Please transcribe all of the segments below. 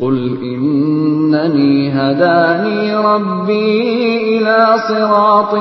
قل إنني هداني ربي إلى صراط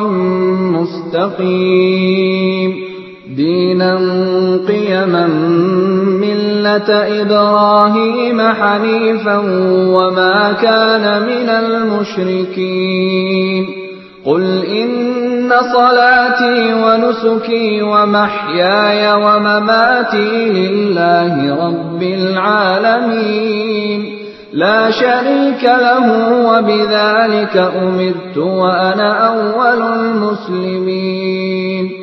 مستقيم دينا قيما ملة إبراهيم حنيفا وما كان من المشركين قل إن صلاتي ونسكي ومحياي ومماتي لله رب العالمين لا شريك له وبذلك أمرت وأنا أول المسلمين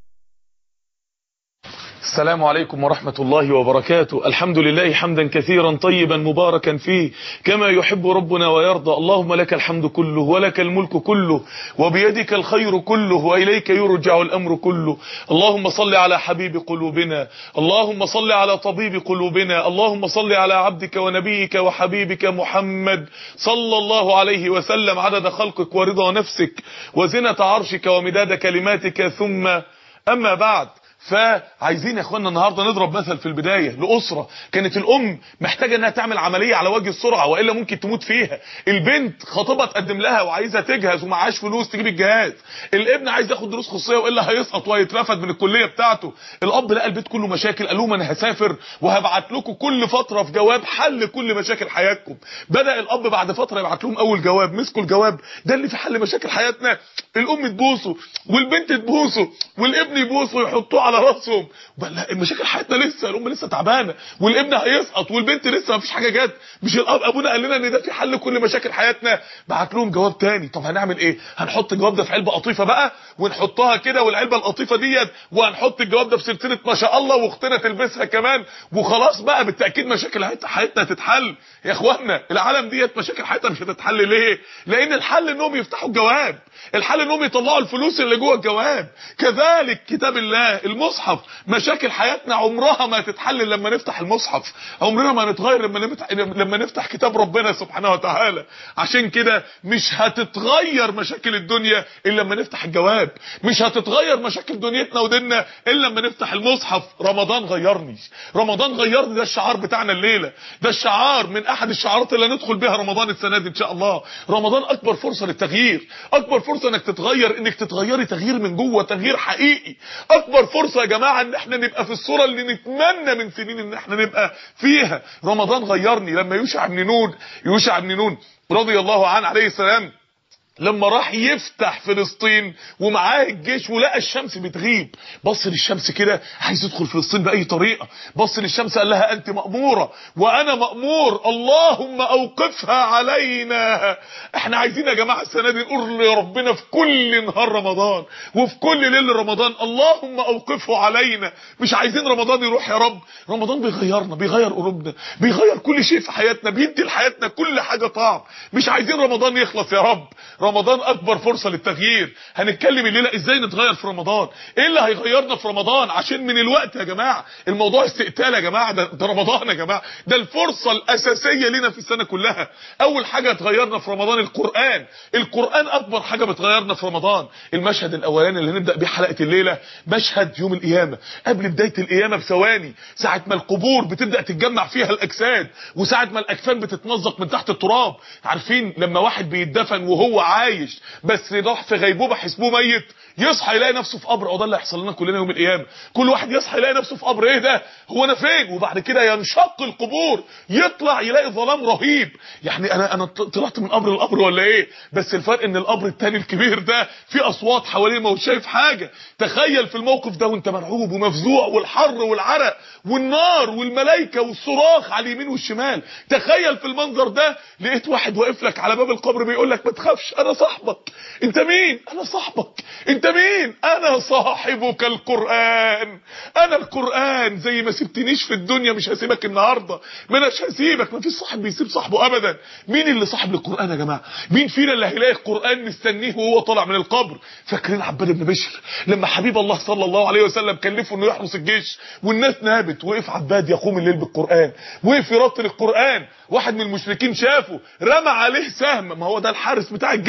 السلام عليكم ورحمة الله وبركاته الحمد لله حمدا كثيرا طيبا مباركا فيه كما يحب ربنا ويرضى اللهم لك الحمد كله ولك الملك كله وبيدك الخير كله وإليك يرجع الأمر كله اللهم صل على حبيب قلوبنا اللهم صل على طبيب قلوبنا اللهم صل على عبدك ونبيك وحبيبك محمد صلى الله عليه وسلم عدد خلقك ورضا نفسك وزنة عرشك ومداد كلماتك ثم أما بعد فعايزين يا اخوانا النهارده نضرب مثل في البدايه لاسره كانت الام محتاجه انها تعمل عمليه على وجه السرعه والا ممكن تموت فيها البنت خطيبها تقدم لها وعايزه تجهز ومعاش فلوس تجيب الجهاز الابن عايز ياخد دروس خصوصيه والا هيسقط وهيترفد من الكليه بتاعته الاب لقى البيت كله مشاكل قال لهم انا هسافر وهبعت لكم كل فتره في جواب حل كل مشاكل حياتكم بدا الاب بعد فتره يبعت لهم اول جواب مسكوا الجواب ده اللي في حل مشاكل حياتنا الام تبوسه والبنت تبوسه والابن يبوسه ويحطوه على راسهم لا المشاكل حياتنا لسه الام لسه تعبانه والابن هيسقط والبنت لسه ما فيش حاجه جت مش الاب ابونا قال لنا ان ده في حل كل مشاكل حياتنا بعت لهم جواب تاني طب هنعمل ايه هنحط الجواب ده في علبه قطيفه بقى ونحطها كده والعلبه القطيفه ديت وهنحط الجواب ده في سلسله ما شاء الله واختنا تلبسها كمان وخلاص بقى بالتاكيد مشاكل حياتنا هتتحل يا اخوانا العالم ديت مشاكل حياتنا مش هتتحل ليه لان الحل انهم يفتحوا الجواب الحل انهم يطلعوا الفلوس اللي جوه الجواب كذلك كتاب الله المصحف مشاكل حياتنا عمرها ما تتحل لما نفتح المصحف عمرنا ما نتغير لما نفتح لما نفتح كتاب ربنا سبحانه وتعالى عشان كده مش هتتغير مشاكل الدنيا الا لما نفتح الجواب مش هتتغير مشاكل دنيتنا وديننا الا لما نفتح المصحف رمضان غيرني رمضان غيرني ده الشعار بتاعنا الليله ده الشعار من احد الشعارات اللي ندخل بها رمضان السنه دي ان شاء الله رمضان اكبر فرصه للتغيير اكبر فرصه انك تتغير انك تتغيري تغيير من جوه تغيير حقيقي اكبر فرصه يا جماعه ان احنا نبقى في الصوره اللي نتمنى من سنين ان احنا نبقى فيها رمضان غيرني لما يوشع بن نون يوشع بن نون رضي الله عنه عليه السلام لما راح يفتح فلسطين ومعاه الجيش ولقى الشمس بتغيب بص للشمس كده عايز يدخل فلسطين باي طريقه بص للشمس قال لها انت ماموره وانا مامور اللهم اوقفها علينا احنا عايزين يا جماعه السنه دي نقول لربنا في كل نهار رمضان وفي كل ليل رمضان اللهم اوقفه علينا مش عايزين رمضان يروح يا رب رمضان بيغيرنا بيغير قلوبنا بيغير كل شيء في حياتنا بيدي لحياتنا كل حاجه طعم مش عايزين رمضان يخلص يا رب رمضان اكبر فرصه للتغيير هنتكلم الليله ازاي نتغير في رمضان ايه اللي هيغيرنا في رمضان عشان من الوقت يا جماعه الموضوع استقتال يا جماعه ده, ده رمضان يا جماعه ده الفرصه الاساسيه لنا في السنه كلها اول حاجه هتغيرنا في رمضان القران القران اكبر حاجه بتغيرنا في رمضان المشهد الاولاني اللي هنبدا بيه حلقه الليله مشهد يوم القيامه قبل بدايه القيامه بثواني ساعه ما القبور بتبدا تتجمع فيها الاجساد وساعه ما الاكفان بتتمزق من تحت التراب عارفين لما واحد بيتدفن وهو عايش بس راح في غيبوبه حسبوه ميت يصحى يلاقي نفسه في قبر ده اللي هيحصل لنا كلنا يوم القيامه كل واحد يصحى يلاقي نفسه في قبر ايه ده هو انا فين وبعد كده ينشق القبور يطلع يلاقي ظلام رهيب يعني انا انا طلعت من قبر لقبر ولا ايه بس الفرق ان القبر التاني الكبير ده فيه اصوات حواليه ما هوش شايف حاجه تخيل في الموقف ده وانت مرعوب ومفزوع والحر والعرق والنار والملائكه والصراخ على اليمين والشمال تخيل في المنظر ده لقيت واحد واقف لك على باب القبر بيقول لك ما تخافش انا صاحبك انت مين انا صاحبك انت مين انا صاحبك القران انا القران زي ما سبتنيش في الدنيا مش هسيبك النهارده ما اناش هسيبك ما فيش صاحب بيسيب صاحبه ابدا مين اللي صاحب للقران يا جماعه مين فينا اللي هيلاقي القران مستنيه وهو طالع من القبر فاكرين عباد بن بشر لما حبيب الله صلى الله عليه وسلم كلفه انه يحرس الجيش والناس نابت وقف عباد يقوم الليل بالقران وقف يرتل القران واحد من المشركين شافه رمى عليه سهم ما هو ده الحارس بتاع الجيش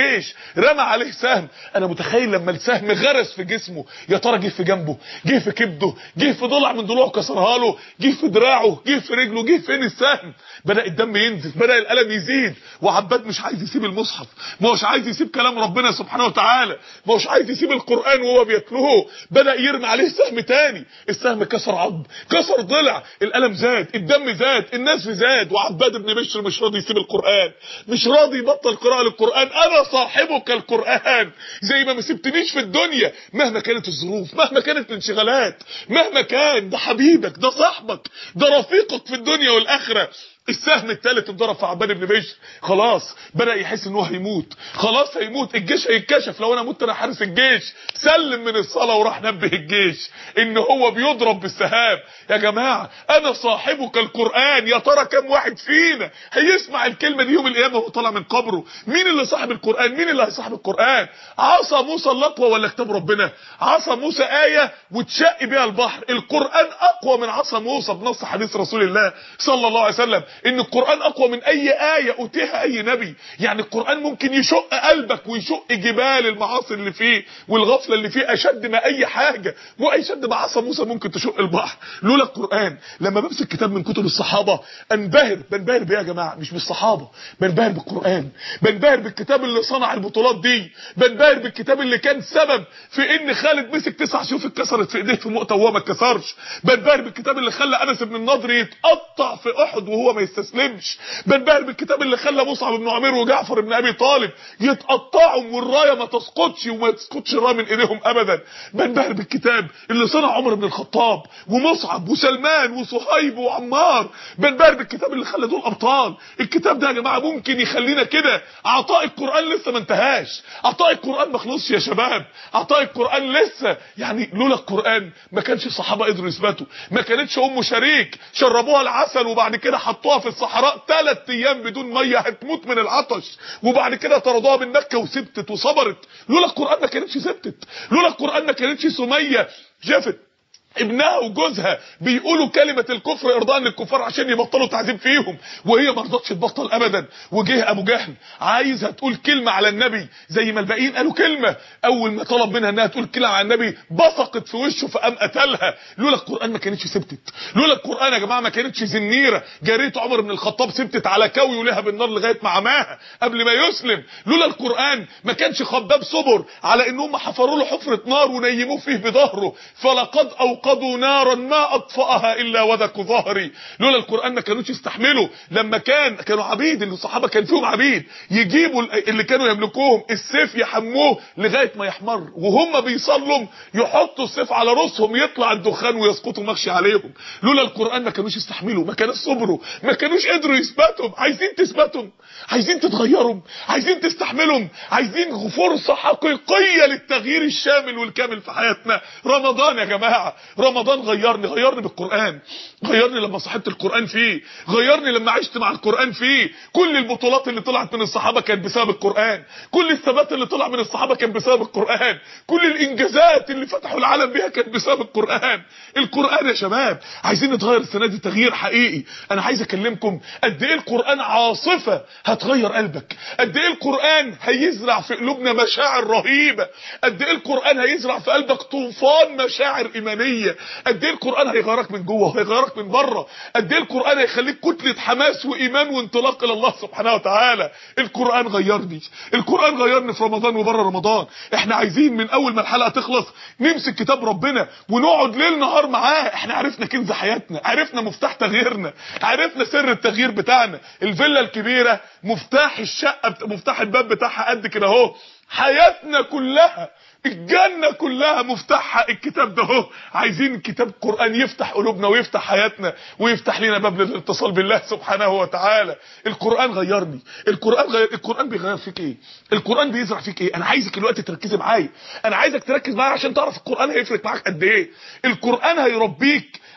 الجيش رمى عليه سهم انا متخيل لما السهم غرس في جسمه يا ترى جه في جنبه جه في كبده جه في ضلع من ضلوعه كسرها له جه في دراعه جه في رجله جه فين السهم بدا الدم ينزف بدا الالم يزيد وعباد مش عايز يسيب المصحف ما هوش عايز يسيب كلام ربنا سبحانه وتعالى ما هوش عايز يسيب القران وهو بيتلوه بدا يرمي عليه سهم تاني السهم كسر عظم كسر ضلع الالم زاد الدم زاد النزف زاد وعباد بن بشر مش راضي يسيب القران مش راضي يبطل قراءه للقران انا صاحبك القران زي ما ما سبتنيش في الدنيا مهما كانت الظروف مهما كانت الانشغالات مهما كان ده حبيبك ده صاحبك ده رفيقك في الدنيا والاخره السهم الثالث اتضرب في عباد بن بشر خلاص بدا يحس ان هو هيموت خلاص هيموت الجيش هيتكشف لو انا مت انا حارس الجيش سلم من الصلاه وراح نبه الجيش ان هو بيضرب بالسهام يا جماعه انا صاحبك القران يا ترى كم واحد فينا هيسمع الكلمه دي يوم القيامه وهو طالع من قبره مين اللي صاحب القران مين اللي هيصاحب القران عصا موسى اللقوه ولا كتاب ربنا عصا موسى ايه وتشق بيها البحر القران اقوى من عصا موسى بنص حديث رسول الله صلى الله عليه وسلم ان القرآن اقوى من اي آية اوتيها اي نبي يعني القرآن ممكن يشق قلبك ويشق جبال المعاصي اللي فيه والغفلة اللي فيه اشد ما اي حاجة واشد ما عصا موسى ممكن تشق البحر لولا القرآن لما بمسك كتاب من كتب الصحابة انبهر بنبهر بيه يا جماعة مش بالصحابة بنبهر بالقرآن بنبهر بالكتاب اللي صنع البطولات دي بنبهر بالكتاب اللي كان سبب في ان خالد مسك تسع سيوف اتكسرت في ايديه في مؤتة وهو ما اتكسرش بنبهر بالكتاب اللي خلى انس بن النضر يتقطع في احد وهو ما يستسلمش بنبهر بالكتاب اللي خلى مصعب بن عمير وجعفر بن ابي طالب يتقطعوا والرايه ما تسقطش وما تسقطش الرايه من ايديهم ابدا بنبهر بالكتاب اللي صنع عمر بن الخطاب ومصعب وسلمان وصهيب وعمار بنبهر بالكتاب اللي خلى دول ابطال الكتاب ده يا جماعه ممكن يخلينا كده عطاء القران لسه ما انتهاش عطاء القران ما خلصش يا شباب عطاء القران لسه يعني لولا القران ما كانش الصحابه قدروا يثبتوا ما كانتش ام شريك شربوها العسل وبعد كده حطوها في الصحراء ثلاث ايام بدون ميه هتموت من العطش وبعد كده طردوها من مكه وسبتت وصبرت لولا القران ما كانتش سبتت لولا القران ما كانتش سميه شافت ابنها وجوزها بيقولوا كلمة الكفر ارضاء للكفار عشان يبطلوا تعذيب فيهم وهي ما رضتش تبطل ابدا وجه ابو جهل عايزها تقول كلمة على النبي زي ما الباقيين قالوا كلمة اول ما طلب منها انها تقول كلمة على النبي بصقت في وشه فقام قتلها لولا القرآن ما كانتش سبتت لولا القرآن يا جماعة ما كانتش زنيرة جارية عمر بن الخطاب سبتت على كوي ولها بالنار لغاية ما عماها قبل ما يسلم لولا القرآن ما كانش خباب صبر على انهم حفروا له حفرة نار ونيموه فيه بظهره فلقد أو اوقدوا نارا ما اطفاها الا وذك ظهري لولا القران ما كانوش يستحملوا لما كان كانوا عبيد اللي الصحابه كان فيهم عبيد يجيبوا اللي كانوا يملكوهم السيف يحموه لغايه ما يحمر وهم بيصلوا يحطوا السيف على راسهم يطلع الدخان ويسقطوا مغشي عليهم لولا القران ما كانوش يستحملوا ما كانوش صبروا ما كانوش قدروا يثبتوا عايزين تثبتوا عايزين تتغيروا عايزين تستحملوا عايزين فرصه حقيقيه للتغيير الشامل والكامل في حياتنا رمضان يا جماعه رمضان غيرني غيرني بالقرآن غيرني لما صحبت القرآن فيه غيرني لما عشت مع القرآن فيه كل البطولات اللي طلعت من الصحابة كانت بسبب القرآن كل الثبات اللي طلع من الصحابة كان بسبب القرآن كل الانجازات اللي فتحوا العالم بيها كانت بسبب القرآن القرآن يا شباب عايزين نتغير السنة دي تغيير حقيقي انا عايز اكلمكم قد ايه القرآن عاصفة هتغير قلبك قد ايه القرآن هيزرع في قلوبنا مشاعر رهيبة قد ايه القرآن هيزرع في قلبك طوفان مشاعر ايمانية قد ايه القران هيغيرك من جوه وهيغيرك من بره قد ايه القران هيخليك كتله حماس وايمان وانطلاق الى الله سبحانه وتعالى القران غيرني القران غيرني في رمضان وبره رمضان احنا عايزين من اول ما الحلقه تخلص نمسك كتاب ربنا ونقعد ليل نهار معاه احنا عرفنا كنز حياتنا عرفنا مفتاح تغييرنا عرفنا سر التغيير بتاعنا الفيلا الكبيره مفتاح الشقه مفتاح الباب بتاعها قد كده اهو حياتنا كلها الجنة كلها مفتاحها الكتاب ده اهو عايزين كتاب قرآن يفتح قلوبنا ويفتح حياتنا ويفتح لنا باب للاتصال بالله سبحانه وتعالى القرآن غيرني القرآن غير القرآن بيغير فيك ايه القرآن بيزرع فيك ايه انا عايزك الوقت تركزي معايا انا عايزك تركز معايا عشان تعرف القرآن هيفرق معاك قد ايه القرآن هيربيك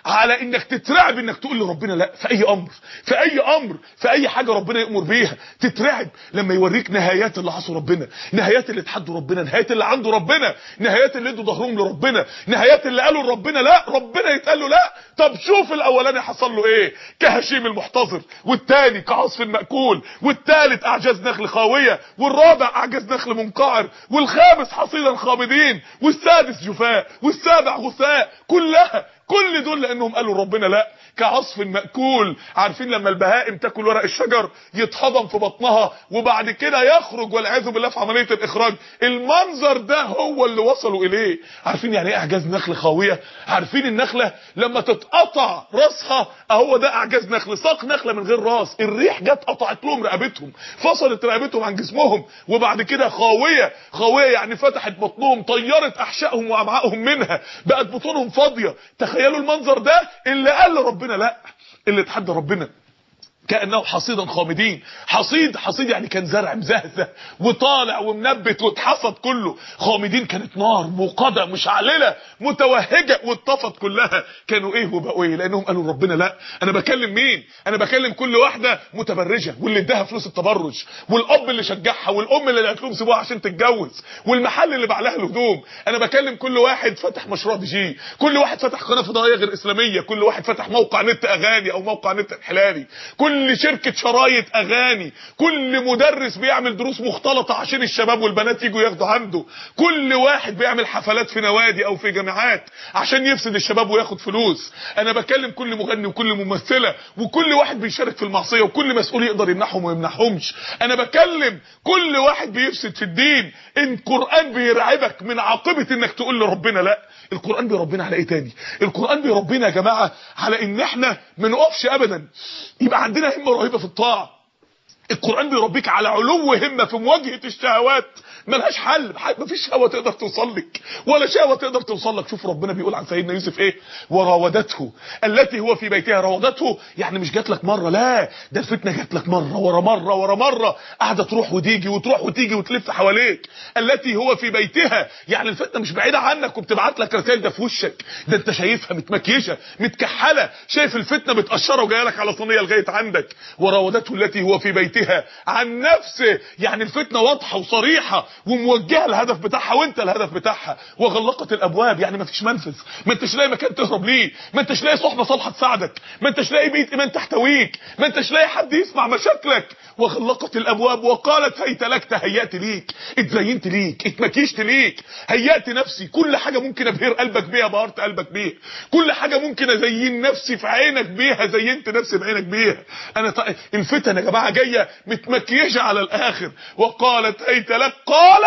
على انك تترعب انك تقول لربنا لا في اي امر في اي امر في اي حاجه ربنا يامر بيها تترعب لما يوريك نهايات اللي عصوا ربنا نهايات اللي اتحدوا ربنا نهايات اللي عنده ربنا نهايات اللي ادوا ظهرهم لربنا نهايات اللي قالوا لربنا لا ربنا يتقال له لا طب شوف الاولاني حصل له ايه كهشيم المحتضر والتاني كعصف مأكول والتالت اعجاز نخل خاويه والرابع اعجاز نخل منقعر والخامس حصيدا خامدين والسادس جفاء والسابع غثاء كلها كل دول لانهم قالوا ربنا لا كعصف مأكول عارفين لما البهائم تاكل ورق الشجر يتهضم في بطنها وبعد كده يخرج والعياذ بالله في عمليه الاخراج المنظر ده هو اللي وصلوا اليه عارفين يعني ايه اعجاز نخل خاويه عارفين النخله لما تتقطع راسها اهو ده اعجاز نخل ساق نخله من غير راس الريح جت قطعت لهم رقبتهم فصلت رقبتهم عن جسمهم وبعد كده خاويه خاويه يعني فتحت بطنهم طيرت احشائهم وامعائهم منها بقت بطونهم فاضيه تخيلوا المنظر ده اللي قال ربنا لا اللي اتحدى ربنا كانه حصيدا خامدين حصيد حصيد يعني كان زرع مزهزه وطالع ومنبت واتحصد كله خامدين كانت نار موقده مشعلله متوهجه واتطفت كلها كانوا ايه وبقوا ايه لانهم قالوا ربنا لا انا بكلم مين انا بكلم كل واحده متبرجه واللي اداها فلوس التبرج والاب اللي شجعها والام اللي قالت لهم سيبوها عشان تتجوز والمحل اللي باع لها الهدوم انا بكلم كل واحد فتح مشروع دي جي كل واحد فتح قناه فضائيه غير اسلاميه كل واحد فتح موقع نت اغاني او موقع نت انحلالي كل شركه شرايط اغاني كل مدرس بيعمل دروس مختلطه عشان الشباب والبنات يجوا ياخدوا عنده كل واحد بيعمل حفلات في نوادي او في جامعات عشان يفسد الشباب وياخد فلوس انا بكلم كل مغني وكل ممثله وكل واحد بيشارك في المعصيه وكل مسؤول يقدر يمنحهم وما يمنحهمش انا بكلم كل واحد بيفسد في الدين ان القران بيرعبك من عاقبه انك تقول لربنا لا القران بيربينا على ايه تاني القران بيربينا يا جماعه على ان احنا ما نقفش ابدا يبقى عندنا همه رهيبه في الطاعه القران بيربيك على علو همه في مواجهه الشهوات ملهاش حل مفيش شهوه تقدر توصل لك ولا شهوه تقدر توصل لك شوف ربنا بيقول عن سيدنا يوسف ايه وراودته التي هو في بيتها راودته يعني مش جات لك مره لا ده الفتنه جات لك مره ورا مره ورا مره قاعده تروح وتيجي وتروح وتيجي وتلف حواليك التي هو في بيتها يعني الفتنه مش بعيده عنك وبتبعت لك رسائل ده في وشك ده انت شايفها متمكيشه متكحله شايف الفتنه متقشره وجايه لك على صينيه لغايه عندك وراودته التي هو في بيتها عن نفسه يعني الفتنه واضحه وصريحه وموجهه الهدف بتاعها وانت الهدف بتاعها وغلقت الابواب يعني مفيش منفذ ما انتش لاقي مكان تهرب ليه ما انتش لاقي صحبه صالحه تساعدك ما انتش لاقي بيت ايمان تحتويك ما انتش لاقي حد يسمع مشاكلك وغلقت الابواب وقالت هيت لك تهيأت ليك اتزينت ليك اتمكيشت ليك هيأت نفسي كل حاجه ممكن ابهر قلبك بيها بهرت قلبك بيها كل حاجه ممكن ازين نفسي في عينك بيها زينت نفسي بعينك بيها انا ط... الفتن يا جماعه جايه متمكيشه على الاخر وقالت هيت لك قال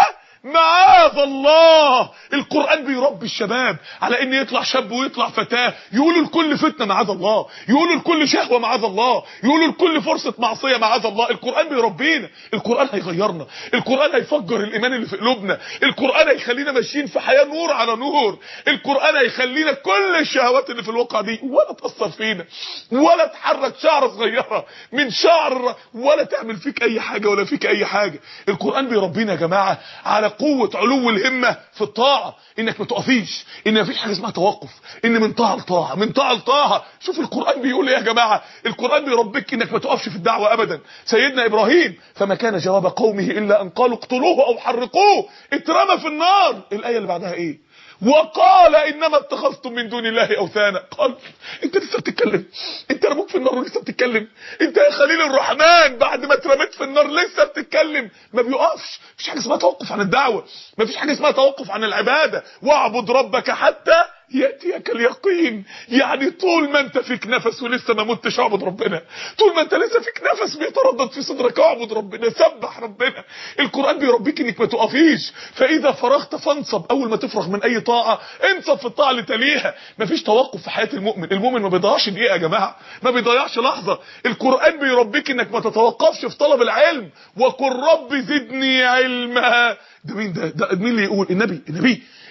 معاذ الله القرآن بيربي الشباب على ان يطلع شاب ويطلع فتاة يقولوا لكل فتنة معاذ الله يقولوا لكل شهوة معاذ الله يقولوا لكل فرصة معصية معاذ الله القرآن بيربينا القرآن هيغيرنا القرآن هيفجر الايمان اللي في قلوبنا القرآن هيخلينا ماشيين في حياة نور على نور القرآن هيخلينا كل الشهوات اللي في الواقع دي ولا تأثر فينا ولا تحرك شعر صغيرة من شعر ولا تعمل فيك اي حاجة ولا فيك اي حاجة القرآن بيربينا يا جماعة على قوة علو الهمة في الطاعة انك ما تقفيش ان مفيش حاجة اسمها توقف ان من طاعة لطاعة من طاعة لطاعة شوف القرآن بيقول ايه يا جماعة القرآن بيربيك انك ما تقفش في الدعوة ابدا سيدنا ابراهيم فما كان جواب قومه الا ان قالوا اقتلوه او حرقوه اترمى في النار الاية اللي بعدها ايه وقال انما اتخذتم من دون الله اوثانا قال انت لسه بتتكلم انت رموك في النار ولسه بتتكلم انت يا خليل الرحمن بعد ما اترميت في النار لسه بتتكلم ما بيقفش مفيش حاجه اسمها توقف عن الدعوه مفيش حاجه اسمها توقف عن العباده واعبد ربك حتى ياتيك اليقين يعني طول ما انت فيك نفس ولسه ما متش اعبد ربنا طول ما انت لسه فيك نفس بيتردد في صدرك اعبد ربنا سبح ربنا القران بيربيك انك ما تقفيش فاذا فرغت فانصب اول ما تفرغ من اي طاعه انصب في الطاعه اللي تليها مفيش توقف في حياه المؤمن المؤمن ما بيضيعش دقيقه يا جماعه ما بيضيعش لحظه القران بيربيك انك ما تتوقفش في طلب العلم وقل رب زدني علما ده مين ده ده مين اللي يقول النبي النبي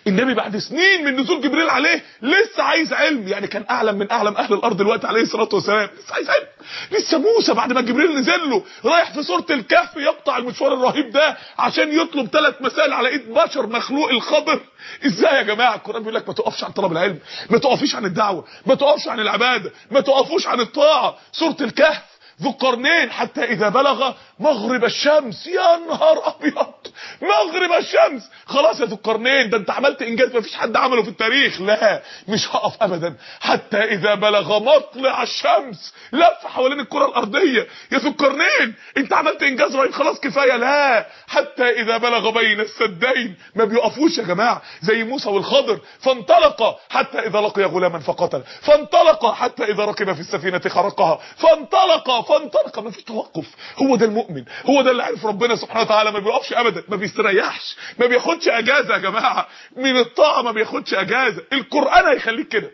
النبي بعد سنين من نزول جبريل عليه لسه عايز علم يعني كان اعلم من اعلم اهل الارض دلوقتي عليه الصلاه والسلام لسه عايز علم لسه موسى بعد ما جبريل نزل له رايح في سوره الكهف يقطع المشوار الرهيب ده عشان يطلب ثلاث مسائل على ايد بشر مخلوق الخضر ازاي يا جماعه القران بيقول لك ما تقفش عن طلب العلم ما تقفيش عن الدعوه ما تقفش عن العباده ما تقفوش عن الطاعه سوره الكهف ذو القرنين حتى إذا بلغ مغرب الشمس يا نهار أبيض مغرب الشمس خلاص يا ذو القرنين ده أنت عملت إنجاز ما فيش حد عمله في التاريخ لا مش هقف أبدا حتى إذا بلغ مطلع الشمس لف حوالين الكرة الأرضية يا ذو القرنين أنت عملت إنجاز رهيب خلاص كفاية لا حتى إذا بلغ بين السدين ما بيقفوش يا جماعة زي موسى والخضر فانطلق حتى إذا لقي غلاما فقتل فانطلق حتى إذا ركب في السفينة خرقها فانطلق فانطلق ما فيش توقف هو ده المؤمن هو ده اللي عارف ربنا سبحانه وتعالى ما بيقفش ابدا ما بيستريحش ما بياخدش اجازه يا جماعه من الطاعه ما بياخدش اجازه القران هيخليك كده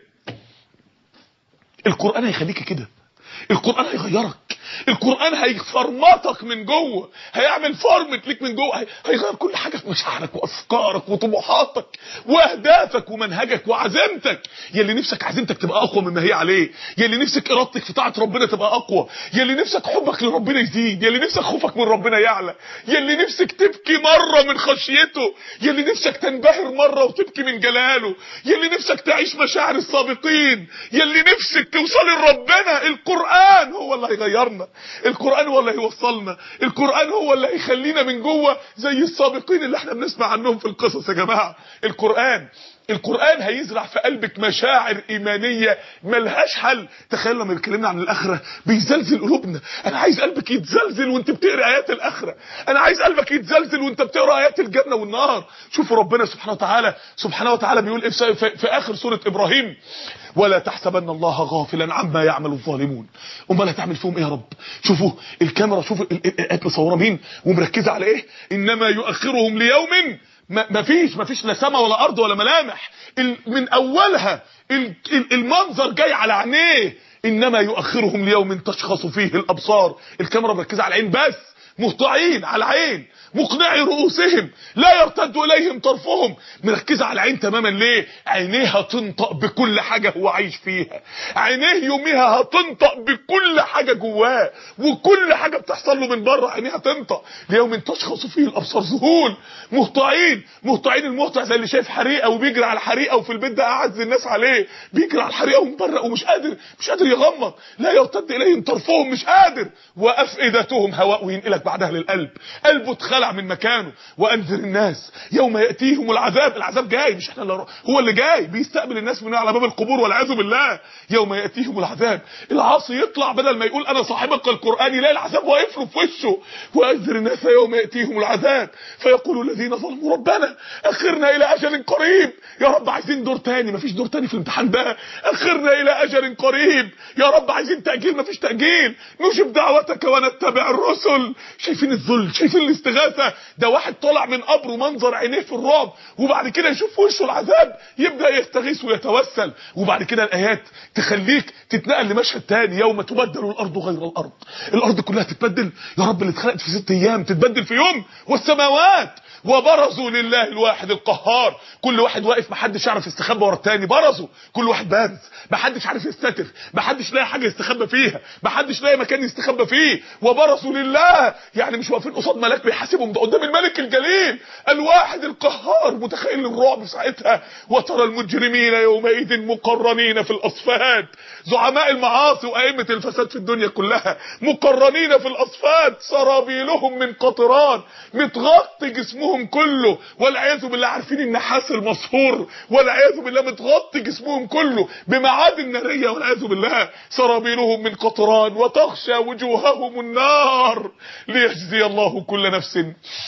القران هيخليك كده القران هيغيرك القران هيفرمطك من جوه هيعمل فورمت ليك من جوه هي- هيغير كل حاجه في مشاعرك وافكارك وطموحاتك واهدافك ومنهجك وعزيمتك يلي نفسك عزيمتك تبقى اقوى مما هي عليه يلي نفسك ارادتك في طاعه ربنا تبقى اقوى يلي نفسك حبك لربنا يزيد يلي نفسك خوفك من ربنا يعلى يلي نفسك تبكي مره من خشيته يلي نفسك تنبهر مره وتبكي من جلاله يلي نفسك تعيش مشاعر السابقين يلي نفسك توصلي لربنا القران هو اللي هيغيرنا القران هو اللي هيوصلنا القران هو اللي هيخلينا من جوه زي السابقين اللي احنا بنسمع عنهم في القصص يا جماعه القران القرآن هيزرع في قلبك مشاعر إيمانية ملهاش حل تخيل لما بيتكلمنا عن الآخرة بيزلزل قلوبنا أنا عايز قلبك يتزلزل وانت بتقرأ آيات الآخرة أنا عايز قلبك يتزلزل وانت بتقرأ آيات الجنة والنار شوفوا ربنا سبحانه وتعالى سبحانه وتعالى بيقول إيه في, في, في آخر سورة إبراهيم ولا تحسبن الله غافلا عما يعمل الظالمون امال هتعمل فيهم ايه يا رب شوفوا الكاميرا شوفوا ال- ال- الآيات مصوره مين ومركزه على ايه انما يؤخرهم ليوم ما ما فيش ما فيش لا سما ولا ارض ولا ملامح ال- من اولها ال- ال- المنظر جاي على عينيه انما يؤخرهم ليوم تشخص فيه الابصار الكاميرا مركزه على العين بس مهطعين على العين مقنعي رؤوسهم لا يرتد اليهم طرفهم مركزه على العين تماما ليه عينيها تنطق بكل حاجه هو عايش فيها عينيه يوميها هتنطق بكل حاجه جواه وكل حاجه بتحصل له من بره عينيها تنطق ليوم تشخص فيه الابصار ذهول مهطعين مهطعين المهطع زي اللي شايف حريقه وبيجري على الحريقه وفي البيت ده اعز الناس عليه بيجري على الحريقه ومبرق ومش قادر مش قادر يغمض لا يرتد اليهم طرفهم مش قادر وافئدتهم هواء وينقلك بعدها للقلب قلبه اتخلع من مكانه وانذر الناس يوم ياتيهم العذاب العذاب جاي مش احنا اللي هو اللي جاي بيستقبل الناس من على باب القبور والعياذ بالله يوم ياتيهم العذاب العاصي يطلع بدل ما يقول انا صاحبك القران يلاقي العذاب واقف له في وشه وانذر الناس يوم ياتيهم العذاب فيقول الذين ظلموا ربنا اخرنا الى اجل قريب يا رب عايزين دور تاني مفيش دور تاني في الامتحان ده اخرنا الى اجل قريب يا رب عايزين تاجيل مفيش تاجيل نجب دعوتك ونتبع الرسل شايفين الذل شايفين الاستغاثه ده واحد طالع من قبره منظر عينيه في الرعب وبعد كده يشوف في وشه العذاب يبدا يستغيث ويتوسل وبعد كده الايات تخليك تتنقل لمشهد تاني يوم تبدل الارض غير الارض الارض كلها تتبدل يا رب اللي اتخلقت في ست ايام تتبدل في يوم والسماوات وبرزوا لله الواحد القهار كل واحد واقف محدش يعرف يستخبى ورا التاني برزوا كل واحد بارز محدش عارف يستتر محدش لاقي حاجه يستخبى فيها محدش لاقي مكان يستخبى فيه وبرزوا لله يعني مش واقفين قصاد ملاك بيحاسبهم ده قدام الملك الجليل الواحد القهار متخيل الرعب في ساعتها وترى المجرمين يومئذ مقرنين في الاصفاد زعماء المعاصي وائمه الفساد في الدنيا كلها مقرنين في الاصفاد سرابيلهم من قطران متغطي جسمهم كله والعياذ بالله عارفين النحاس المصفور والعياذ بالله متغطي جسمهم كله بمعادن ناريه والعياذ بالله سرابيلهم من قطران وتخشى وجوههم النار ليجزي الله كل نفس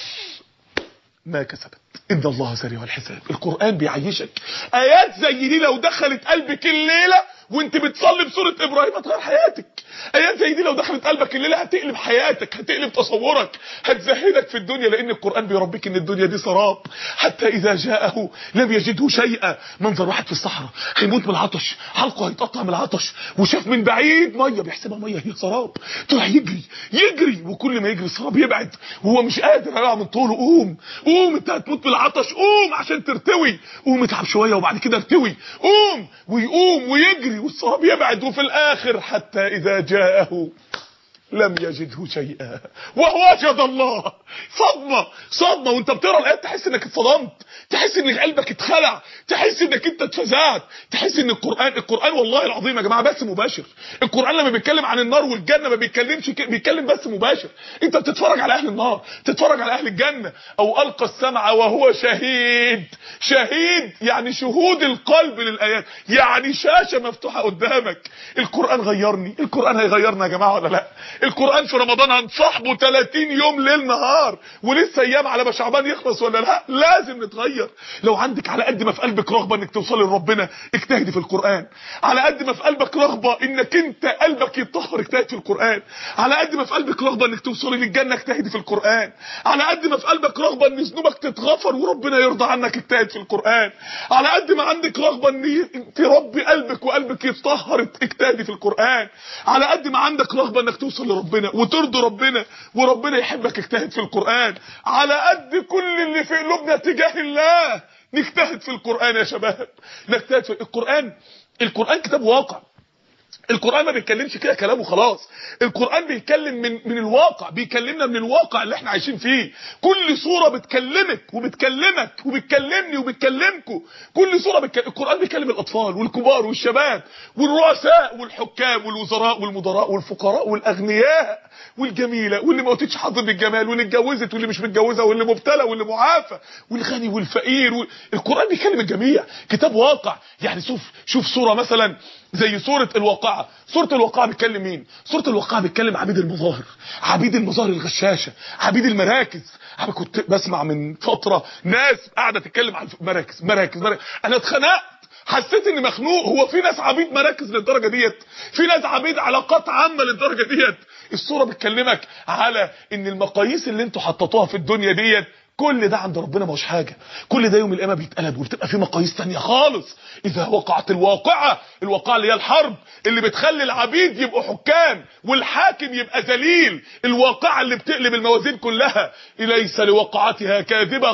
ما كسبت ان الله سريع الحساب القران بيعيشك ايات زي دي لو دخلت قلبك الليله وانت بتصلي بسوره ابراهيم هتغير حياتك ايات زي دي لو دخلت قلبك الليله هتقلب حياتك هتقلب تصورك هتزهدك في الدنيا لان القران بيربيك ان الدنيا دي سراب حتى اذا جاءه لم يجده شيئا منظر واحد في الصحراء هيموت من العطش حلقه هيتقطع من العطش وشاف من بعيد ميه بيحسبها ميه هي سراب طلع يجري يجري وكل ما يجري السراب يبعد وهو مش قادر يقع من طوله قوم قوم انت هتموت من العطش قوم عشان ترتوي قوم اتعب شويه وبعد كده ارتوي قوم ويقوم ويجري والسراب يبعد وفي الاخر حتى اذا جاءه لم يجده شيئا ووجد الله صدمة صدمة وانت بتقرا الايات تحس انك اتصدمت تحس ان قلبك اتخلع تحس انك انت اتفزعت تحس ان القران القران والله العظيم يا جماعه بس مباشر القران لما بيتكلم عن النار والجنه ما بيتكلمش ك... بيتكلم بس مباشر انت بتتفرج على اهل النار تتفرج على اهل الجنه او القى السمع وهو شهيد شهيد يعني شهود القلب للايات يعني شاشه مفتوحه قدامك القران غيرني القران هيغيرنا يا جماعه ولا لا القران في رمضان هنصاحبه 30 يوم ليل نهار ولسه ايام على ما شعبان يخلص ولا لا لازم نتغير لو عندك على قد ما في قلبك رغبه انك توصلي لربنا اجتهدي في القران على قد ما في قلبك رغبه انك انت قلبك يتطهر اجتهد في القران على قد ما في قلبك رغبه انك توصلي للجنه اجتهدي في القران على قد ما في قلبك رغبه ان ذنوبك تتغفر وربنا يرضى عنك اجتهد في القران على قد ما عندك رغبه ان تربي قلبك وقلبك يتطهر اجتهدي في القران على قد ما عندك رغبه انك توصل لربنا وترضي ربنا وربنا يحبك اجتهد في القرآن على قد كل اللي في قلوبنا تجاه الله نجتهد في القرآن يا شباب نجتهد في القرآن القرآن كتاب واقع القرآن ما بيتكلمش كده كلامه خلاص القرآن بيتكلم من من الواقع بيكلمنا من الواقع اللي احنا عايشين فيه كل سورة بتكلمك وبتكلمك وبتكلمني وبتكلمكم كل سورة بتكلم القرآن بيكلم الأطفال والكبار والشباب والرؤساء والحكام والوزراء والمدراء والفقراء والأغنياء والجميلة واللي ما قلتش حظ بالجمال واللي اتجوزت واللي مش متجوزة واللي مبتلى واللي معافى والغني والفقير وال... القرآن بيكلم الجميع كتاب واقع يعني شوف شوف سورة مثلا زي سورة الواقعة سورة الواقعة بتكلم مين سورة الواقعة بتكلم عبيد المظاهر عبيد المظاهر الغشاشة عبيد المراكز انا كنت بسمع من فترة ناس قاعدة تتكلم عن مراكز مراكز, مراكز. انا اتخنقت حسيت اني مخنوق هو في ناس عبيد مراكز للدرجه ديت في ناس عبيد علاقات عامه للدرجه ديت الصوره بتكلمك على ان المقاييس اللي انتوا حطيتوها في الدنيا ديت كل ده عند ربنا مش حاجه كل ده يوم القيامه بيتقلب وبتبقى في مقاييس ثانيه خالص اذا وقعت الواقعه الواقعه اللي هي الحرب اللي بتخلي العبيد يبقوا حكام والحاكم يبقى ذليل الواقعه اللي بتقلب الموازين كلها ليس لوقعتها كاذبه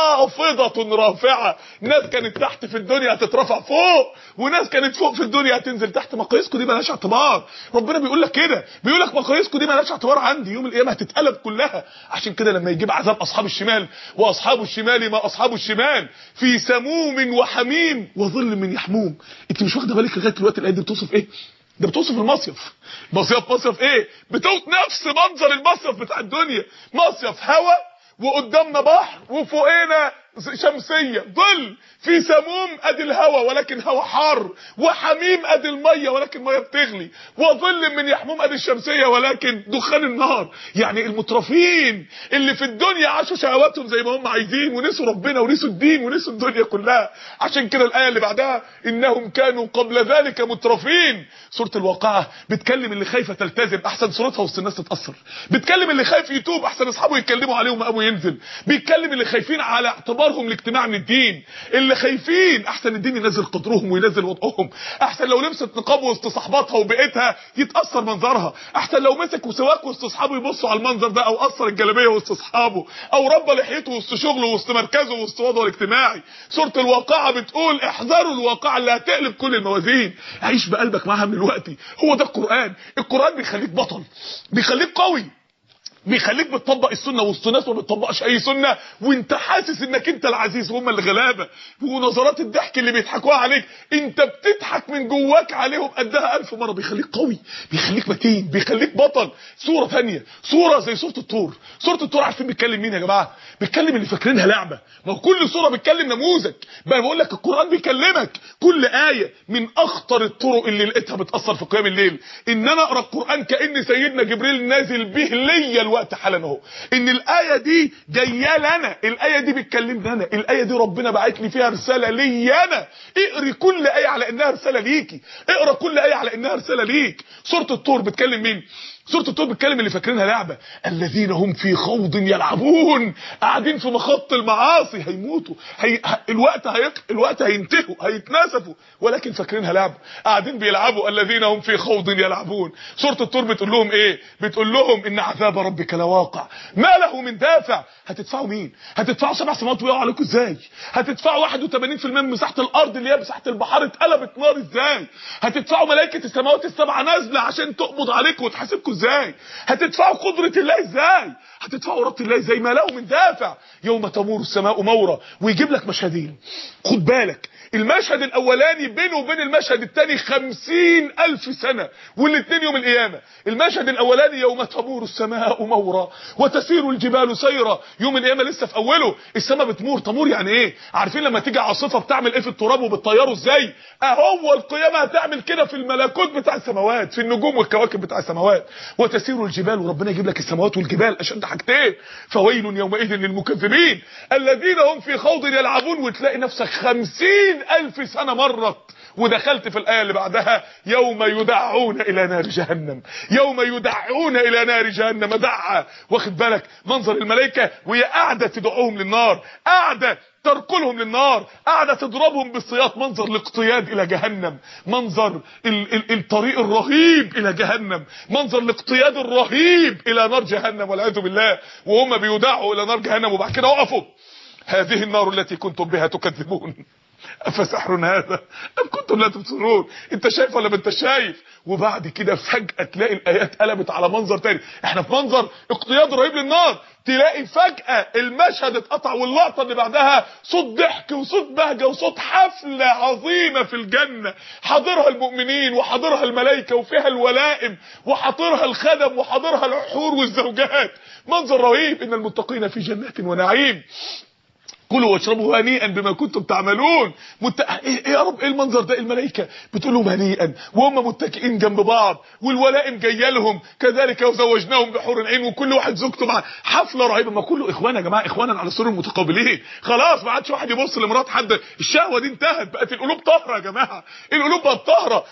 خافضه رافعه ناس كانت تحت في الدنيا هتترفع فوق وناس كانت فوق في الدنيا هتنزل تحت مقاييسكم دي مالهاش اعتبار ربنا بيقول لك كده بيقول لك مقاييسكم دي مالهاش اعتبار عندي يوم القيامه هتتقلب كلها عشان كده لما يجيب عذاب اصحاب الشمال واصحاب الشمال ما اصحاب الشمال في سموم وحميم وظل من يحموم انت مش واخده بالك لغايه دلوقتي الايه دي بتوصف ايه ده بتوصف المصيف مصيف مصيف ايه بتوصف نفس منظر المصيف بتاع الدنيا مصيف هوا وقدامنا بحر وفوقنا شمسية ظل في سموم ادي الهواء ولكن هواء حار وحميم ادي المية ولكن مية بتغلي وظل من يحموم ادي الشمسية ولكن دخان النار يعني المترفين اللي في الدنيا عاشوا شهواتهم زي ما هم عايزين ونسوا ربنا ونسوا الدين ونسوا الدنيا كلها عشان كده الآية اللي بعدها إنهم كانوا قبل ذلك مترفين سورة الواقعة بتكلم اللي خايفة تلتزم أحسن صورتها وسط الناس تتأثر بتكلم اللي خايف يتوب أحسن أصحابه يتكلموا عليه ومقامه ينزل بيتكلم اللي خايفين على اعتبارهم الاجتماع من الدين اللي خايفين احسن الدين ينزل قدرهم وينزل وضعهم احسن لو لبست نقاب وسط صحباتها وبقيتها يتاثر منظرها احسن لو مسك وسواك وسط اصحابه يبصوا على المنظر ده او قصر الجلابيه وسط اصحابه او ربى لحيته وسط شغله وسط مركزه وسط وضعه الاجتماعي سوره الواقعه بتقول احذروا الواقعه اللي هتقلب كل الموازين عيش بقلبك معاها من الوقت هو ده القران القران بيخليك بطل بيخليك قوي بيخليك بتطبق السنه وسط ناس ما بتطبقش اي سنه وانت حاسس انك انت العزيز وهم اللي غلابه ونظرات الضحك اللي بيضحكوها عليك انت بتضحك من جواك عليهم قدها ألف مره بيخليك قوي بيخليك متين بيخليك بطل صوره ثانيه صوره زي صوره الطور صوره الطور عارفين بيتكلم مين يا جماعه بيتكلم اللي فاكرينها لعبه ما هو كل صوره بتكلم نموذج بقى بقول لك القران بيكلمك كل ايه من اخطر الطرق اللي لقيتها بتاثر في قيام الليل ان انا اقرا القران كان سيدنا جبريل نازل به ليا دلوقتي حالا اهو ان الايه دي جايه لنا الايه دي بتكلمنا انا الايه دي ربنا باعت لي فيها رساله لي انا اقري كل ايه على انها رساله ليكي اقرا كل ايه على انها رساله ليك سوره الطور بتكلم مين سوره الطور بتكلم اللي فاكرينها لعبه الذين هم في خوض يلعبون قاعدين في مخط المعاصي هيموتوا هي... الوقت هيق... الوقت هينتهوا هيتناسفوا ولكن فاكرينها لعبه قاعدين بيلعبوا الذين هم في خوض يلعبون سوره الطور بتقول لهم ايه بتقول لهم ان عذاب ربك لواقع ما له من دافع هتدفعوا مين هتدفعوا سبع سماوات ويقعوا عليكم ازاي هتدفعوا 81% من مساحه الارض اللي هي مساحه البحار اتقلبت نار ازاي هتدفعوا ملائكه السماوات السبعه نازله عشان تقبض عليكم وتحاسبكم ازاي هتدفعوا قدره الله ازاي هتدفعوا رب الله ازاي ما له من دافع يوم تمور السماء مورا ويجيب لك مشهدين خد بالك المشهد الاولاني بينه وبين المشهد الثاني خمسين الف سنة والاثنين يوم القيامة المشهد الاولاني يوم تمور السماء مورا وتسير الجبال سيرا يوم القيامة لسه في اوله السماء بتمور تمور يعني ايه عارفين لما تيجي عاصفة بتعمل ايه في التراب وبتطيره ازاي اهو القيامة هتعمل كده في الملكوت بتاع السماوات في النجوم والكواكب بتاع السماوات وتسير الجبال وربنا يجيب لك السماوات والجبال اشد حاجتين فويل يومئذ للمكذبين الذين هم في خوض يلعبون وتلاقي نفسك خمسين ألف سنة مرت ودخلت في الآية اللي بعدها يوم يدعون إلى نار جهنم يوم يدعون إلى نار جهنم دعا واخد بالك منظر الملائكة وهي قاعدة تدعوهم للنار قاعدة تركلهم للنار قاعدة تضربهم بالسياط منظر الاقتياد الى جهنم منظر ال ال الطريق الرهيب الى جهنم منظر الاقتياد الرهيب الى نار جهنم والعياذ بالله وهم بيدعوا الى نار جهنم وبعد كده وقفوا هذه النار التي كنتم بها تكذبون افسحر هذا ام كنتم لا تبصرون انت شايف ولا ما انت شايف وبعد كده فجاه تلاقي الايات قلبت على منظر تاني احنا في منظر اقتياد رهيب للنار تلاقي فجاه المشهد اتقطع واللقطه اللي بعدها صوت ضحك وصوت بهجه وصوت حفله عظيمه في الجنه حاضرها المؤمنين وحاضرها الملائكه وفيها الولائم وحاضرها الخدم وحاضرها الحور والزوجات منظر رهيب ان المتقين في جنات ونعيم كلوا واشربوا هنيئا بما كنتم تعملون مت... ايه يا رب ايه المنظر ده الملائكه بتقول لهم هنيئا وهم متكئين جنب بعض والولائم جايه لهم كذلك وزوجناهم بحور عين وكل واحد زوجته مع حفله رهيبه ما كله اخوان يا جماعه اخوانا على سرور متقابلين خلاص ما عادش واحد يبص لمرات حد الشهوه دي انتهت بقت القلوب طاهره يا جماعه القلوب بقت طاهره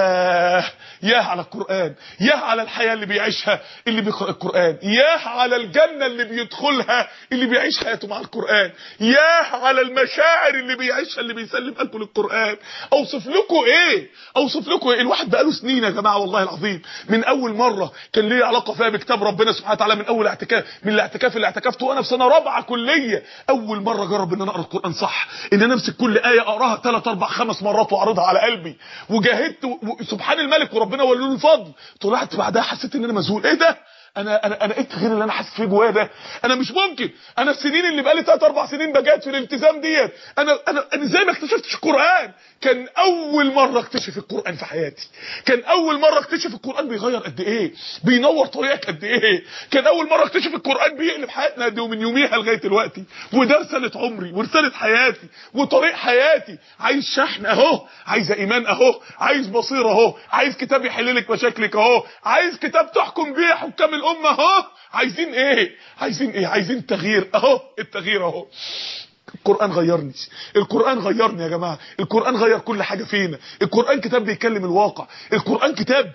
يا يا على القران يا على الحياه اللي بيعيشها اللي بيقرا القران يا على الجنه اللي بيدخلها اللي بيعيش حياته مع القران ياه على المشاعر اللي بيعيشها اللي بيسلم قلبه للقران اوصف لكم ايه اوصف لكم ايه الواحد بقاله سنين يا جماعه والله العظيم من اول مره كان ليه علاقه فيها بكتاب ربنا سبحانه وتعالى من اول اعتكاف من الاعتكاف اللي اعتكفته وانا في سنه رابعه كليه اول مره اجرب ان انا اقرا القران صح ان انا امسك كل ايه اقراها 3 4 5 مرات واعرضها على قلبي وجاهدت سبحان الملك وربنا ولي له الفضل طلعت بعدها حسيت ان انا مذهول ايه ده انا انا انا ايه غير اللي انا حاسس فيه جوايا ده انا مش ممكن انا السنين اللي بقالي 3 4 سنين بجاهد في الالتزام ديت انا انا انا ازاي ما اكتشفتش القران كان اول مره اكتشف القران في حياتي كان اول مره اكتشف القران بيغير قد ايه بينور طريقك قد ايه كان اول مره اكتشف القران بيقلب حياتنا قد ايه ومن يوميها لغايه دلوقتي وده رساله عمري ورساله حياتي وطريق حياتي عايز شحن اهو عايز ايمان اهو عايز بصيره اهو عايز كتاب يحل لك مشاكلك اهو عايز كتاب تحكم بيه حكام الامه اهو عايزين ايه عايزين ايه عايزين تغيير اهو التغيير اهو القرآن غيرني القرآن غيرني يا جماعة القرآن غير كل حاجة فينا القرآن كتاب بيكلم الواقع القرآن كتاب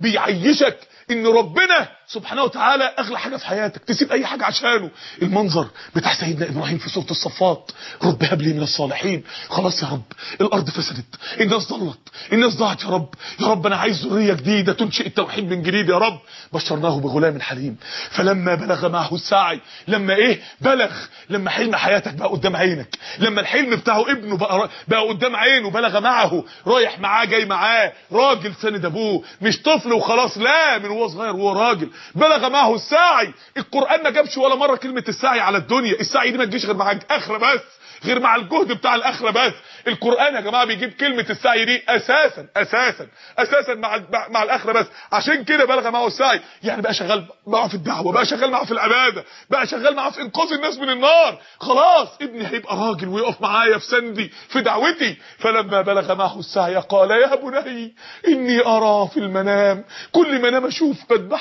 بيعيشك ان ربنا سبحانه وتعالى اغلى حاجه في حياتك تسيب اي حاجه عشانه المنظر بتاع سيدنا ابراهيم في سوره الصفات رب هب لي من الصالحين خلاص يا رب الارض فسدت الناس ضلت الناس ضاعت يا رب يا رب انا عايز ذريه جديده تنشئ التوحيد من جديد يا رب بشرناه بغلام حليم فلما بلغ معه السعي لما ايه بلغ لما حلم حياتك بقى قدام عينك لما الحلم بتاعه ابنه بقى بقى قدام عينه بلغ معه رايح معاه جاي معاه راجل سند ابوه مش طفل وخلاص لا من وهو صغير وهو راجل بلغ معه السعي القرآن ما جابش ولا مرة كلمة السعي على الدنيا السعي دي ما تجيش غير مع الآخرة بس غير مع الجهد بتاع الآخرة بس القرآن يا جماعة بيجيب كلمة السعي دي أساسا أساسا أساسا مع مع الآخرة بس عشان كده بلغ معه السعي يعني بقى شغال معه في الدعوة بقى شغال معه في العبادة بقى شغال معه في إنقاذ الناس من النار خلاص ابني هيبقى راجل ويقف معايا في سندي في دعوتي فلما بلغ معه السعي قال يا بني إني أرى في المنام كل ما انام اشوف بذبحك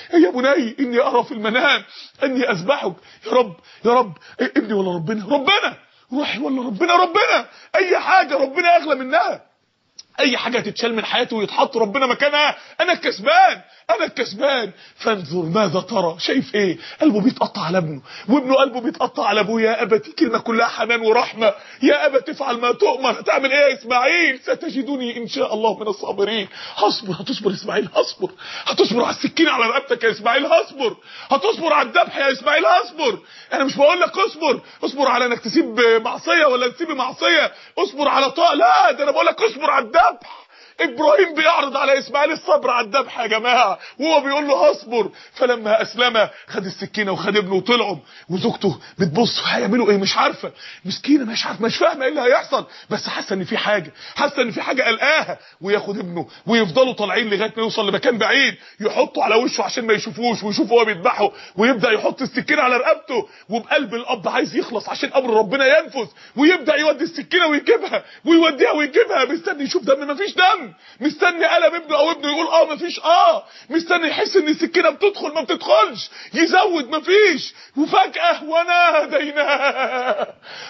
يا بني اني ارى في المنام اني اذبحك يا رب يا رب ابني ولا ربنا ربنا روحي ولا ربنا ربنا اي حاجه ربنا اغلى منها اي حاجه تتشال من حياته ويتحط ربنا مكانها انا الكسبان انا الكسبان فانظر ماذا ترى شايف ايه قلبه بيتقطع على ابنه وابنه قلبه بيتقطع على ابوه يا ابتي كلمه كلها حنان ورحمه يا ابت افعل ما تؤمر هتعمل ايه يا اسماعيل ستجدني ان شاء الله من الصابرين هصبر هتصبر اسماعيل هصبر هتصبر على السكين على رقبتك يا اسماعيل هصبر هتصبر على الذبح يا اسماعيل هصبر انا مش بقول لك اصبر اصبر على انك تسيب معصيه ولا تسيب معصيه اصبر على طاعه لا ده انا بقول لك اصبر على الذبح ابراهيم بيعرض على اسماعيل الصبر على الذبح يا جماعه وهو بيقول له هصبر فلما اسلم خد السكينه وخد ابنه وطلعوا وزوجته بتبص هيعملوا ايه مش عارفه مسكينه مش عارفه مش فاهمه ايه اللي هيحصل بس حاسه ان في حاجه حاسه ان في حاجه قلقاها وياخد ابنه ويفضلوا طالعين لغايه ما يوصل لمكان بعيد يحطوا على وشه عشان ما يشوفوش ويشوفوا هو بيذبحه ويبدا يحط السكينه على رقبته وبقلب الاب عايز يخلص عشان امر ربنا ينفذ ويبدا يودي السكينه ويجيبها ويوديها ويجيبها مستني يشوف دم مفيش دم مستني قلم ابنه او ابنه يقول اه مفيش اه مستني يحس ان السكينه بتدخل ما بتدخلش يزود مفيش وفجاه وناديناه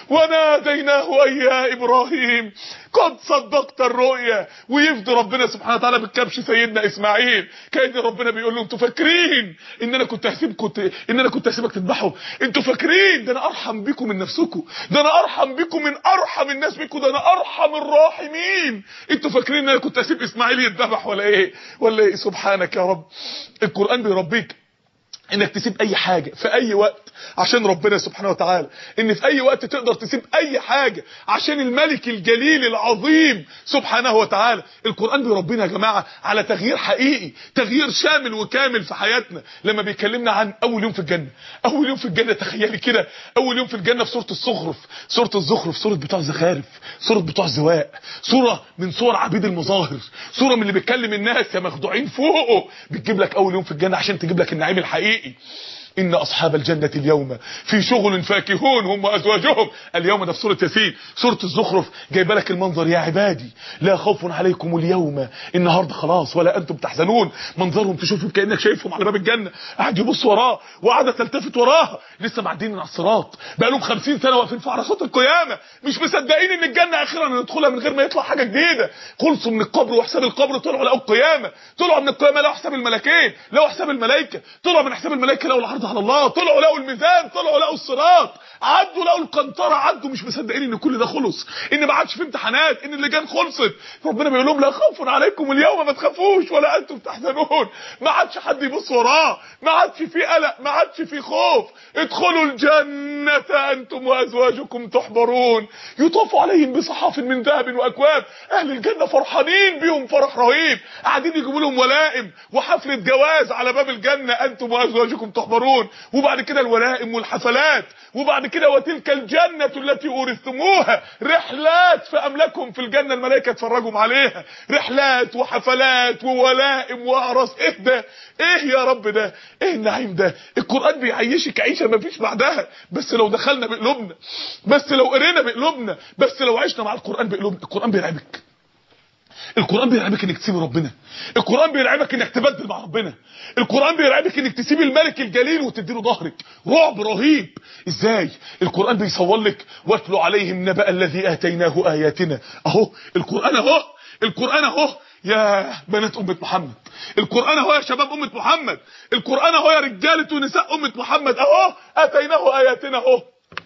وناديناه اي يا ابراهيم قد صدقت الرؤيا ويفدي ربنا سبحانه وتعالى بالكبش سيدنا اسماعيل كان ربنا بيقول له انتوا فاكرين ان انا كنت هسيبكم ان انا كنت هسيبك تذبحوا انتوا فاكرين ده انا ارحم بيكم من نفسكم ده انا ارحم بيكم من ارحم الناس بيكم ده انا ارحم الراحمين انتوا فاكرين ان انا كنت هسيب اسماعيل يتذبح ولا ايه ولا ايه سبحانك يا رب القران بيربيك انك تسيب اي حاجة في اي وقت عشان ربنا سبحانه وتعالى ان في اي وقت تقدر تسيب اي حاجة عشان الملك الجليل العظيم سبحانه وتعالى القرآن بيربينا يا جماعة على تغيير حقيقي تغيير شامل وكامل في حياتنا لما بيكلمنا عن اول يوم في الجنة اول يوم في الجنة تخيلي كده اول يوم في الجنة في سورة الزخرف سورة الزخرف سورة بتوع الزخارف سورة بتوع الزواق سورة من صور عبيد المظاهر سورة من اللي بيتكلم الناس يا مخدوعين فوقه بتجيب لك اول يوم في الجنة عشان تجيب لك النعيم الحقيقي إن أصحاب الجنة اليوم في شغل فاكهون هم وأزواجهم اليوم ده في سورة ياسين سورة الزخرف جايبه لك المنظر يا عبادي لا خوف عليكم اليوم النهاردة خلاص ولا أنتم تحزنون منظرهم تشوفهم كأنك شايفهم على باب الجنة قاعد يبص وراه وقاعدة تلتفت وراها لسه معديين على الصراط بقالهم 50 سنة واقفين في عرصات القيامة مش مصدقين إن الجنة أخيرا ندخلها من غير ما يطلع حاجة جديدة خلصوا من القبر وحساب القبر طلعوا لقوا القيامة طلعوا من القيامة لقوا حساب الملكين لقوا حساب الملائكة طلعوا من حساب الملائكة لقوا العرض على الله طلعوا لقوا الميزان طلعوا لقوا الصراط عدوا لقوا القنطره عدوا مش مصدقين ان كل ده خلص ان ما عادش في امتحانات ان اللجان خلصت ربنا بيقول لهم لا خوف عليكم اليوم ما تخافوش ولا انتم تحزنون ما عادش حد يبص وراه ما عادش في قلق ما عادش في خوف ادخلوا الجنه انتم وازواجكم تحبرون يطاف عليهم بصحاف من ذهب واكواب اهل الجنه فرحانين بيهم فرح رهيب قاعدين يجيبوا لهم ولائم وحفله جواز على باب الجنه انتم وازواجكم تحبرون وبعد كده الولائم والحفلات وبعد كده وتلك الجنة التي أورثتموها رحلات فأملكهم في الجنة الملائكة اتفرجوا عليها رحلات وحفلات وولائم وأعراس ايه ده ايه يا رب ده ايه النعيم ده القرآن بيعيشك عيشة ما فيش بعدها بس لو دخلنا بقلوبنا بس لو قرينا بقلوبنا بس لو عشنا مع القرآن بقلوبنا القرآن بيرعبك القرآن بيرعبك انك تسيب ربنا القرآن بيرعبك انك تبدل مع ربنا القرآن بيرعبك انك تسيب الملك الجليل وتديله ظهرك رعب رهيب ازاي القرآن بيصور لك واتلو عليهم نبأ الذي اتيناه اياتنا اهو القرآن اهو القرآن اهو يا بنات أمة محمد القرآن اهو يا شباب أمة محمد القرآن اهو يا رجالة ونساء أمة محمد اهو اتيناه اياتنا اهو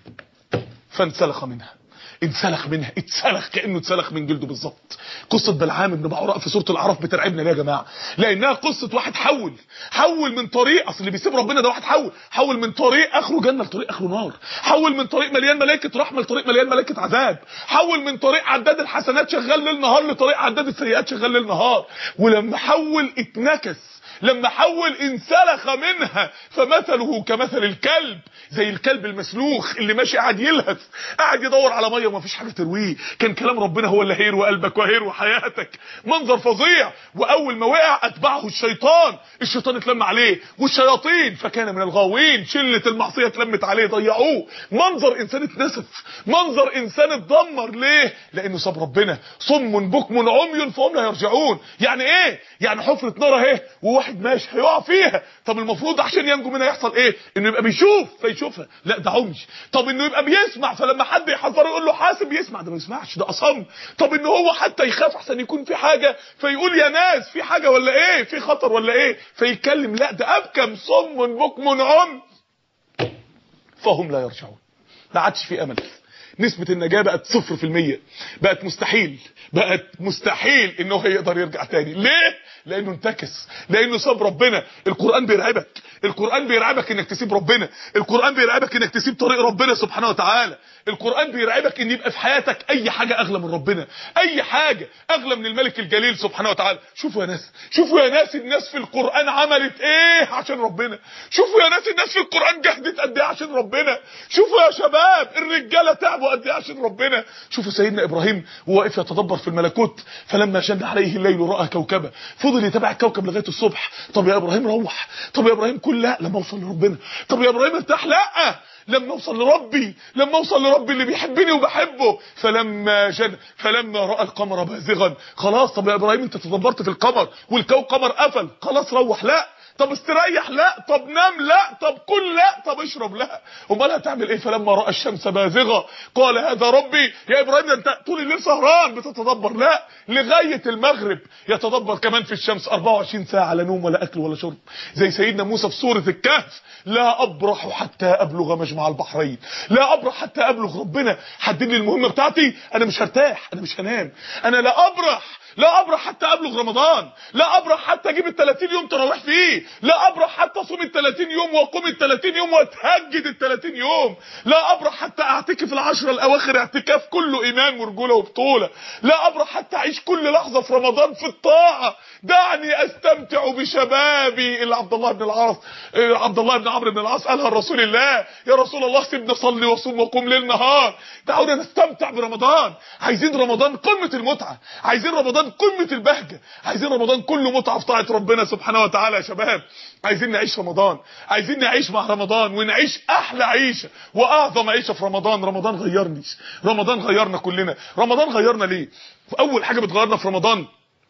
فانسلخ منها انسلخ منها اتسلخ كانه اتسلخ من جلده بالظبط قصه بلعام بن بعوراء في سوره الاعراف بترعبنا ليه يا جماعه لانها قصه واحد حول حول من طريق اصل اللي بيسيب ربنا ده واحد حول حول من طريق اخره جنه لطريق اخره نار حول من طريق مليان ملائكه رحمه لطريق مليان ملائكه عذاب حول من طريق عداد الحسنات شغال ليل نهار لطريق عداد السيئات شغال ليل نهار ولما حول اتنكس لما حول انسلخ منها فمثله كمثل الكلب زي الكلب المسلوخ اللي ماشي قاعد يلهث قاعد يدور على ميه ومفيش حاجه ترويه كان كلام ربنا هو اللي هيروي قلبك وهيروي حياتك منظر فظيع واول ما وقع اتبعه الشيطان الشيطان اتلم عليه والشياطين فكان من الغاوين شله المعصيه اتلمت عليه ضيعوه منظر انسان اتنسف منظر انسان اتدمر ليه لانه ساب ربنا صم بكم عمي فهم لا يرجعون يعني ايه يعني حفره نار اهي وواحد واحد ماشي هيقع فيها طب المفروض عشان ينجو منها يحصل ايه انه يبقى بيشوف فيشوفها لا ده عمي طب انه يبقى بيسمع فلما حد يحذره يقول له حاسب يسمع ده ما يسمعش ده اصم طب ان هو حتى يخاف احسن يكون في حاجه فيقول يا ناس في حاجه ولا ايه في خطر ولا ايه فيتكلم لا ده ابكم صم بكم عم فهم لا يرجعون ما عادش في امل نسبة النجاة بقت صفر في المية بقت مستحيل بقت مستحيل انه يقدر يرجع تاني ليه لانه انتكس لانه ساب ربنا القرآن بيرعبك القرآن بيرعبك انك تسيب ربنا القرآن بيرعبك انك تسيب طريق ربنا سبحانه وتعالى القرآن بيرعبك ان يبقى في حياتك اي حاجة اغلى من ربنا اي حاجة اغلى من الملك الجليل سبحانه وتعالى شوفوا يا ناس شوفوا يا ناس الناس في القرآن عملت ايه عشان ربنا شوفوا يا ناس الناس في القرآن جهدت قد ايه عشان ربنا شوفوا يا شباب الرجالة تعبوا قد ايه عشان ربنا شوفوا سيدنا ابراهيم وهو واقف يتدبر في الملكوت فلما جن عليه الليل راى كوكبا فضل يتابع الكوكب لغايه الصبح طب يا ابراهيم روح طب يا ابراهيم كل لا لما اوصل لربنا طب يا ابراهيم ارتاح لا لما اوصل لربي لما اوصل لربي اللي بيحبني وبحبه فلما جن فلما راى القمر بازغا خلاص طب يا ابراهيم انت تدبرت في القمر والكوكب قفل خلاص روح لا طب استريح لا طب نام لا طب كل لا طب اشرب لا امال هتعمل ايه فلما راى الشمس بازغه قال هذا ربي يا ابراهيم انت طول الليل سهران بتتدبر لا لغايه المغرب يتدبر كمان في الشمس 24 ساعه لا نوم ولا اكل ولا شرب زي سيدنا موسى في سوره الكهف لا ابرح حتى ابلغ مجمع البحرين لا ابرح حتى ابلغ ربنا حدد لي المهمه بتاعتي انا مش هرتاح انا مش هنام انا لا ابرح لا ابرح حتى ابلغ رمضان لا ابرح حتى اجيب ال 30 يوم تراويح فيه لا ابرح حتى اصوم ال 30 يوم واقوم ال 30 يوم واتهجد ال 30 يوم لا ابرح حتى اعتكف العشر الاواخر اعتكاف كله ايمان ورجوله وبطوله لا ابرح حتى اعيش كل لحظه في رمضان في الطاعه دعني استمتع بشبابي اللي عبد الله بن العاص عبد الله بن عمرو بن العاص قالها لرسول الله يا رسول الله سيبني اصلي واصوم واقوم ليل نهار دعونا نستمتع برمضان عايزين رمضان قمه المتعه عايزين رمضان قمه البهجه عايزين رمضان كله متعه في طاعه ربنا سبحانه وتعالى يا شباب عايزين نعيش رمضان عايزين نعيش مع رمضان ونعيش احلى عيشه واعظم عيشه في رمضان رمضان غيرني رمضان غيرنا كلنا رمضان غيرنا ليه اول حاجه بتغيرنا في رمضان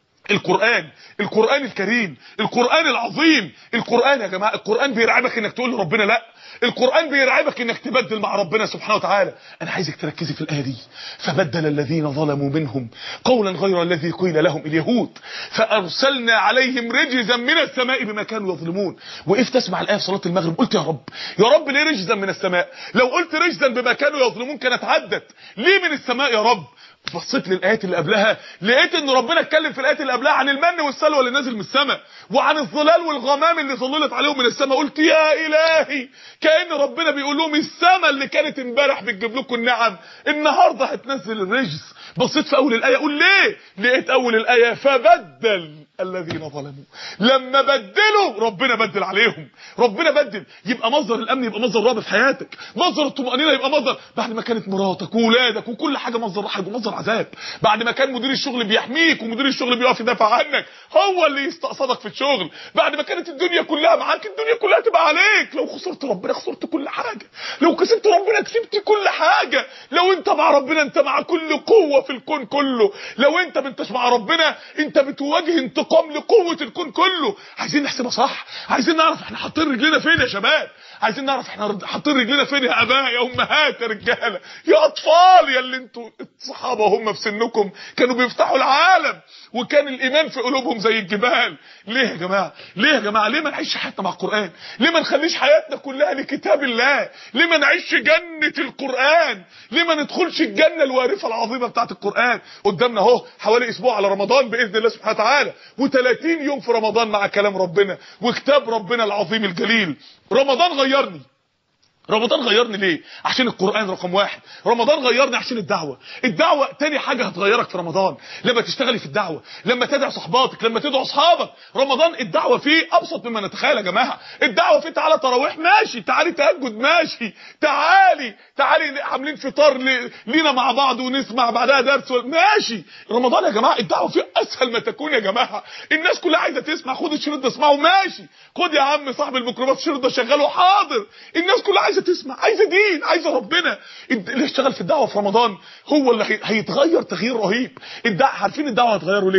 القرآن القرآن الكريم القرآن العظيم القرآن يا جماعة القرآن بيرعبك انك تقول لربنا لا القرآن بيرعبك انك تبدل مع ربنا سبحانه وتعالى انا عايزك تركزي في الآية دي فبدل الذين ظلموا منهم قولا غير الذي قيل لهم اليهود فأرسلنا عليهم رجزا من السماء بما كانوا يظلمون وقفت اسمع الآية في صلاة المغرب قلت يا رب يا رب ليه رجزا من السماء لو قلت رجزا بما كانوا يظلمون كانت عدت ليه من السماء يا رب بصيت للايات اللي قبلها لقيت ان ربنا اتكلم في الايات اللي قبلها عن المن والسلوى اللي نازل من السماء وعن الظلال والغمام اللي ظللت عليهم من السماء قلت يا الهي كان ربنا بيقول لهم السماء اللي كانت امبارح بتجيب لكم النعم النهارده هتنزل الرجس بصيت في اول الايه اقول ليه لقيت اول الايه فبدل الذين ظلموا لما بدلوا ربنا بدل عليهم ربنا بدل يبقى مصدر الامن يبقى مصدر رعب في حياتك مصدر الطمانينه يبقى مصدر بعد ما كانت مراتك واولادك وكل حاجه مصدر راحه يبقى مصدر عذاب بعد ما كان مدير الشغل بيحميك ومدير الشغل بيقف يدافع عنك هو اللي يستقصدك في الشغل بعد ما كانت الدنيا كلها معاك الدنيا كلها تبقى عليك لو خسرت ربنا خسرت كل حاجه لو كسبت ربنا كسبت كل حاجه لو انت مع ربنا انت مع كل قوه في الكون كله لو انت ما انتش مع ربنا انت بتواجه انتقام لقوه الكون كله عايزين نحسبها صح عايزين نعرف احنا حاطين رجلنا فين يا شباب عايزين نعرف احنا حاطين رجلنا فين يا اباء يا امهات يا رجاله يا اطفال يا اللي انتوا الصحابه هم في سنكم كانوا بيفتحوا العالم وكان الايمان في قلوبهم زي الجبال ليه يا جماعه ليه يا جماعه ليه ما نعيش حياتنا مع القران ليه ما نخليش حياتنا كلها لكتاب الله ليه ما نعيش جنه القران ليه ما ندخلش الجنه الوارفه العظيمه بتاعه القران قدامنا اهو حوالي اسبوع على رمضان باذن الله سبحانه وتعالى و30 يوم في رمضان مع كلام ربنا وكتاب ربنا العظيم الجليل رمضان غيرني رمضان غيرني ليه عشان القرآن رقم واحد رمضان غيرني عشان الدعوة الدعوة تاني حاجة هتغيرك في رمضان لما تشتغلي في الدعوة لما تدعي صحباتك لما تدعو اصحابك رمضان الدعوة فيه ابسط مما نتخيل يا جماعة الدعوة فيه تعالى تراويح ماشي تعالي تهجد ماشي تعالي تعالي عاملين فطار ل... لينا مع بعض ونسمع بعدها درس ماشي رمضان يا جماعة الدعوة فيه اسهل ما تكون يا جماعة الناس كلها عايزة تسمع خد الشريط ده اسمعه ماشي خد يا عم صاحب الميكروباص الشريط ده شغله حاضر الناس كلها عايزة تسمع عايزه دين عايزه ربنا اللي اشتغل في الدعوه في رمضان هو اللي هيتغير تغيير رهيب الدعوه عارفين الدعوه هتغيره ليه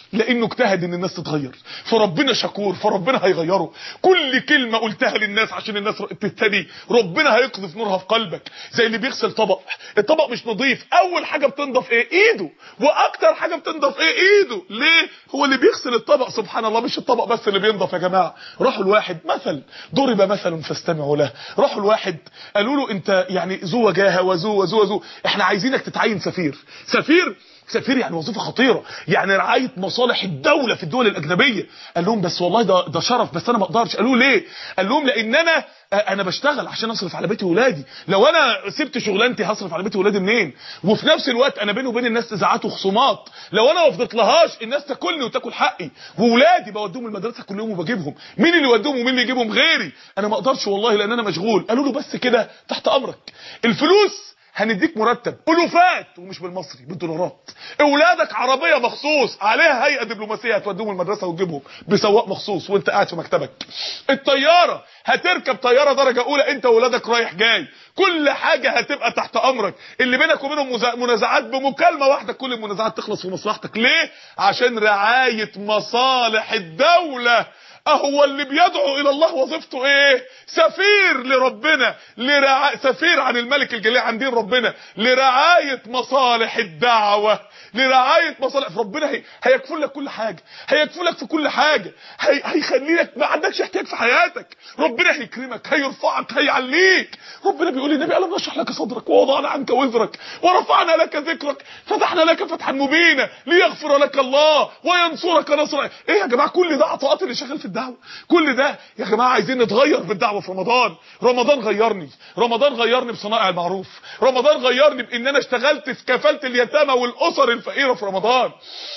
لانه اجتهد ان الناس تتغير فربنا شكور فربنا هيغيره كل كلمه قلتها للناس عشان الناس تهتدي ربنا هيقذف نورها في قلبك زي اللي بيغسل طبق الطبق مش نظيف اول حاجه بتنضف ايه ايده واكتر حاجه بتنضف ايه ايده ليه هو اللي بيغسل الطبق سبحان الله مش الطبق بس اللي بينضف يا جماعه راحوا الواحد مثل ضرب مثل فاستمعوا له راحوا الواحد قالوا له انت يعني ذو وجاهه وذو وذو وذو احنا عايزينك تتعين سفير سفير سفير يعني وظيفه خطيره يعني رعايه مصالح الدوله في الدول الاجنبيه قال لهم بس والله ده ده شرف بس انا ما اقدرش قالوا ليه قال لهم لان انا انا بشتغل عشان اصرف على بيتي واولادي لو انا سبت شغلانتي هصرف على بيتي واولادي منين وفي نفس الوقت انا بيني وبين الناس نزاعات وخصومات لو انا ما فضلتلهاش الناس تاكلني وتاكل حقي واولادي بوديهم المدرسه كل يوم وبجيبهم مين اللي يوديهم ومين اللي يجيبهم غيري انا ما اقدرش والله لان انا مشغول قالوا له بس كده تحت امرك الفلوس هنديك مرتب الوفات ومش بالمصري بالدولارات اولادك عربيه مخصوص عليها هيئه دبلوماسيه هتوديهم المدرسه وتجيبهم بسواق مخصوص وانت قاعد في مكتبك الطياره هتركب طياره درجه اولى انت واولادك رايح جاي كل حاجه هتبقى تحت امرك اللي بينك وبينهم منازعات بمكالمه واحده كل المنازعات تخلص في مصلحتك ليه عشان رعايه مصالح الدوله اهو اللي بيدعو الى الله وظيفته ايه سفير لربنا لرعا... سفير عن الملك الجليل عن دين ربنا لرعايه مصالح الدعوه لرعايه مصالح ربنا هي... هيكفل لك كل حاجه هيكفل لك في كل حاجه هي... هيخلي لك ما عندكش احتياج في حياتك ربنا هيكرمك هيرفعك هيعليك ربنا بيقول للنبي الم نشرح لك صدرك ووضعنا عنك وزرك ورفعنا لك ذكرك فتحنا لك فتحا مبينا ليغفر لك الله وينصرك نصرا ايه يا جماعه كل ده عطاءات اللي شغال في الدعوه كل ده يا جماعه عايزين نتغير بالدعوه في رمضان رمضان غيرني رمضان غيرني بصنائع المعروف رمضان غيرني بان انا اشتغلت في كفاله اليتامى والاسر الفقيره في رمضان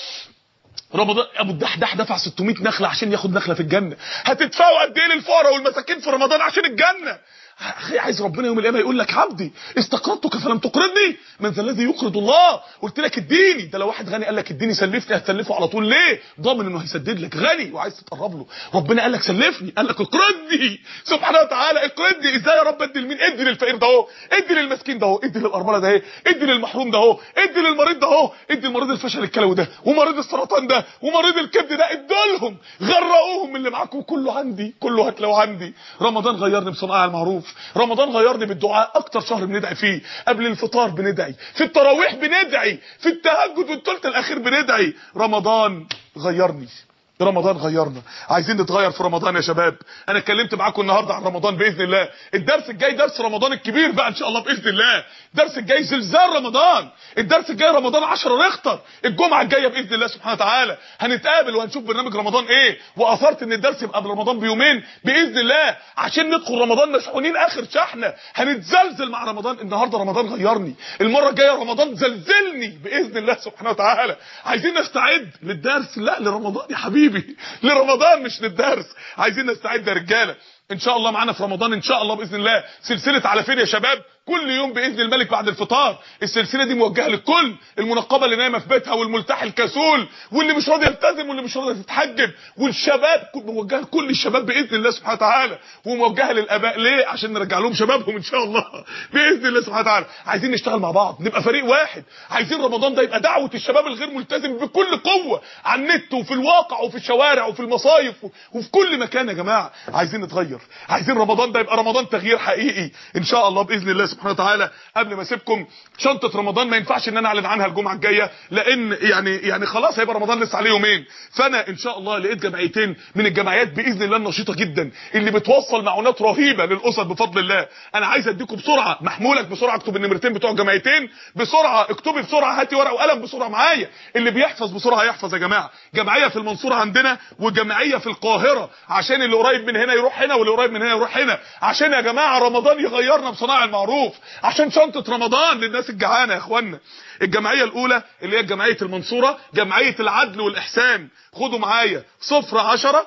رمضان ابو الدحداح دفع 600 نخله عشان ياخد نخله في الجنه هتدفعوا قد ايه للفقراء والمساكين في رمضان عشان الجنه اخي عايز ربنا يوم القيامه يقول لك عبدي استقرضتك فلم تقرضني من ذا الذي يقرض الله قلت لك اديني ده لو واحد غني قال لك اديني سلفني هتسلفه على طول ليه ضامن انه هيسدد لك غني وعايز تتقرب له ربنا قال لك سلفني قال لك اقرضني سبحانه وتعالى اقرضني ازاي يا رب ادي لمين ادي للفقير ده اهو ادي للمسكين ده اهو ادي للارمله ده اهي ادي للمحروم ده اهو ادي للمريض ده اهو ادي لمريض الفشل الكلوي ده ومريض السرطان ده ومريض الكبد ده ادولهم غرقوهم من اللي معاكم كله عندي كله هتلاقوه عندي رمضان غيرني بصناعه المعروف رمضان غير غيرني بالدعاء اكتر شهر بندعي فيه قبل الفطار بندعي في التراويح بندعي في التهجد والثلث الاخير بندعي رمضان غيرني رمضان غيرنا عايزين نتغير في رمضان يا شباب انا اتكلمت معاكم النهارده عن رمضان باذن الله الدرس الجاي درس رمضان الكبير بقى ان شاء الله باذن الله الدرس الجاي زلزال رمضان الدرس الجاي رمضان 10 ريختر الجمعه الجايه باذن الله سبحانه وتعالى هنتقابل وهنشوف برنامج رمضان ايه واثرت ان الدرس يبقى قبل رمضان بيومين باذن الله عشان ندخل رمضان مشحونين اخر شحنه هنتزلزل مع رمضان النهارده رمضان غيرني المره الجايه رمضان زلزلني باذن الله سبحانه وتعالى عايزين نستعد للدرس لا لرمضان يا حبيبي حبيبي لرمضان مش للدرس عايزين نستعد يا رجاله ان شاء الله معانا في رمضان ان شاء الله باذن الله سلسله على فين يا شباب كل يوم باذن الملك بعد الفطار السلسله دي موجهه للكل المنقبه اللي نايمه في بيتها والملتحي الكسول واللي مش راضي يلتزم واللي مش راضي تتحجب والشباب موجهه لكل الشباب باذن الله سبحانه وتعالى وموجهه للاباء ليه عشان نرجع لهم شبابهم ان شاء الله باذن الله سبحانه وتعالى عايزين نشتغل مع بعض نبقى فريق واحد عايزين رمضان ده يبقى دعوه الشباب الغير ملتزم بكل قوه على النت وفي الواقع وفي الشوارع وفي المصايف وفي كل مكان يا جماعه عايزين نتغير عايزين رمضان ده يبقى رمضان تغيير حقيقي ان شاء الله باذن الله سبحانه وتعالى قبل ما اسيبكم شنطه رمضان ما ينفعش ان انا اعلن عنها الجمعه الجايه لان يعني يعني خلاص هيبقى رمضان لسه عليه يومين فانا ان شاء الله لقيت جمعيتين من الجمعيات باذن الله النشيطه جدا اللي بتوصل معونات رهيبه للاسر بفضل الله انا عايز اديكم بسرعه محمولك بسرعه اكتب النمرتين بتوع الجمعيتين بسرعه اكتبي بسرعه هاتي ورقه وقلم بسرعه معايا اللي بيحفظ بسرعه هيحفظ يا جماعه جمعيه في المنصوره عندنا وجمعيه في القاهره عشان اللي قريب من هنا يروح هنا واللي قريب من هنا يروح هنا عشان يا جماعه رمضان يغيرنا بصناعه المعروف عشان شنطه رمضان للناس الجعانه يا اخوانا الجمعيه الاولى اللي هي جمعيه المنصوره جمعيه العدل والاحسان خدوا معايا صفر عشرة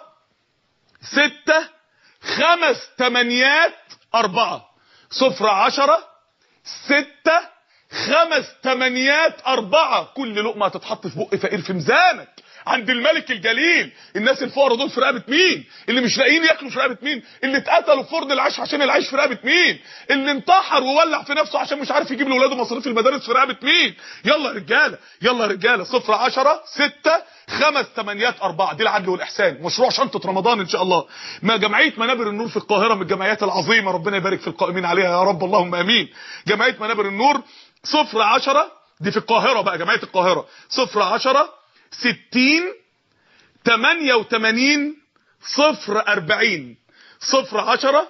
ستة خمس تمانيات أربعة صفر عشرة ستة خمس تمانيات أربعة كل لقمة هتتحط في بق فقير في ميزانك عند الملك الجليل الناس الفقراء دول في رقبه مين اللي مش لاقيين ياكلوا في رقبه مين اللي اتقتلوا في فرن العيش عشان العيش في رقبه مين اللي انتحر وولع في نفسه عشان مش عارف يجيب لاولاده مصاريف المدارس في رقبه مين يلا يا رجاله يلا يا رجاله صفر 10 6 خمس ثمانيات أربعة دي العدل والإحسان مشروع شنطة رمضان إن شاء الله ما جمعية منابر النور في القاهرة من الجمعيات العظيمة ربنا يبارك في القائمين عليها يا رب اللهم أمين جمعية منابر النور صفر عشرة دي في القاهرة بقى جمعية القاهرة صفر عشرة ستين تمانية وتمانين صفر أربعين صفر عشرة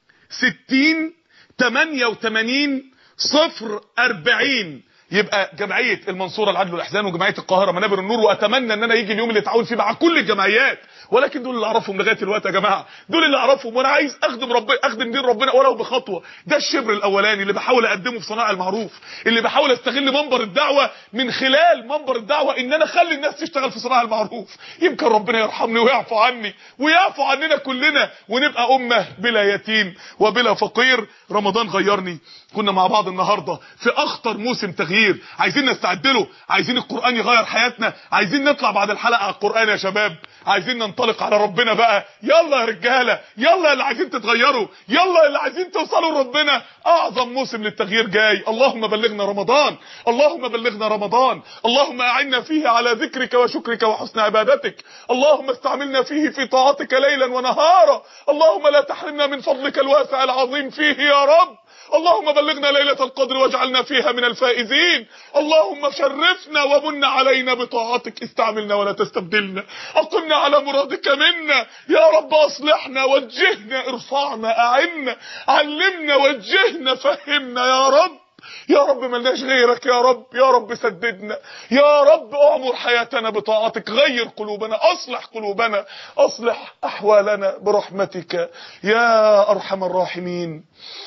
ستين تمانية وتمانين صفر أربعين يبقى جمعيه المنصوره العدل والاحسان وجمعيه القاهره منابر النور واتمنى ان انا يجي اليوم اللي اتعاون فيه مع كل الجمعيات ولكن دول اللي اعرفهم لغايه الوقت يا جماعه دول اللي اعرفهم وانا عايز اخدم ربنا اخدم دين ربنا ولو بخطوه ده الشبر الاولاني اللي بحاول اقدمه في صناعه المعروف اللي بحاول استغل منبر الدعوه من خلال منبر الدعوه ان انا اخلي الناس تشتغل في صناعه المعروف يمكن ربنا يرحمني ويعفو عني ويعفو عننا كلنا ونبقى امه بلا يتيم وبلا فقير رمضان غيرني كنا مع بعض النهارده في اخطر موسم تغيير عايزين نستعد له عايزين القران يغير حياتنا عايزين نطلع بعد الحلقه على القران يا شباب عايزين ننطلق على ربنا بقى يلا يا رجاله يلا اللي عايزين تتغيروا يلا اللي عايزين توصلوا لربنا اعظم موسم للتغيير جاي اللهم بلغنا رمضان اللهم بلغنا رمضان اللهم اعنا فيه على ذكرك وشكرك وحسن عبادتك اللهم استعملنا فيه في طاعتك ليلا ونهارا اللهم لا تحرمنا من فضلك الواسع العظيم فيه يا رب اللهم بلغنا ليلة القدر واجعلنا فيها من الفائزين اللهم شرفنا ومن علينا بطاعتك استعملنا ولا تستبدلنا أقمنا على مرادك منا يا رب أصلحنا وجهنا ارفعنا أعنا علمنا وجهنا فهمنا يا رب يا رب ملناش غيرك يا رب يا رب سددنا يا رب اعمر حياتنا بطاعتك غير قلوبنا اصلح قلوبنا اصلح احوالنا برحمتك يا ارحم الراحمين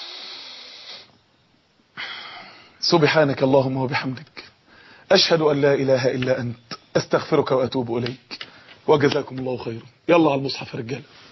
سبحانك اللهم وبحمدك أشهد أن لا إله إلا أنت أستغفرك وأتوب إليك وجزاكم الله خيرا يلا على المصحف يا رجاله